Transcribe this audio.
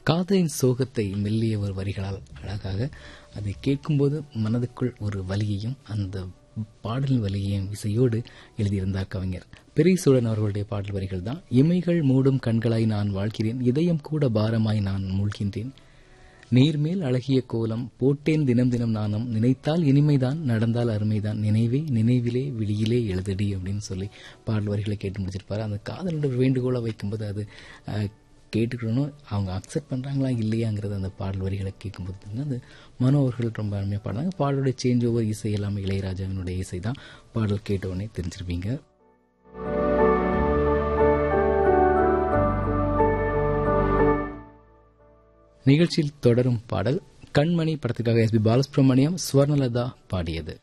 காதலின் சோகத்தை மெல்லிய ஒரு வரிகளால் அழகாக அதை கேட்கும்போது மனதுக்குள் ஒரு வலியையும் அந்த பாடலின் வலியையும் இசையோடு எழுதியிருந்தார் கவிஞர் பெரியசூழன் அவர்களுடைய பாடல் வரிகள் தான் இமைகள் மூடும் கண்களாய் நான் வாழ்கிறேன் இதயம் கூட பாரமாய் நான் மூழ்கின்றேன் நீர்மேல் அழகிய கோலம் போட்டேன் தினம் தினம் நானும் நினைத்தால் இனிமைதான் நடந்தால் அருமைதான் நினைவே நினைவிலே விழியிலே எழுதடி அப்படின்னு சொல்லி பாடல் வரிகளை கேட்டு முடிச்சிருப்பாரு அந்த காதலோட வேண்டுகோளை வைக்கும்போது அது அஹ், கேட்டுக்கணும் அவங்க அக்செப்ட் பண்றாங்களா இல்லையாங்கிறது அந்த பாடல் வரிகளை கேட்கும்போது பார்த்தீங்கன்னா, அது மனோ அவர்கள் ரொம்ப அருமையாக பாடுறாங்க பாடலுடைய சேஞ்ச் ஓவர் இசை எல்லாமே இளையராஜாவினுடைய இசை தான் பாடல் கேட்ட உடனே தெரிஞ்சிருப்பீங்க நிகழ்ச்சியில் தொடரும் பாடல் கண்மணி படத்துக்காக எஸ் பி பாலசுப்ரமணியம் ஸ்வர்ணலதா பாடியது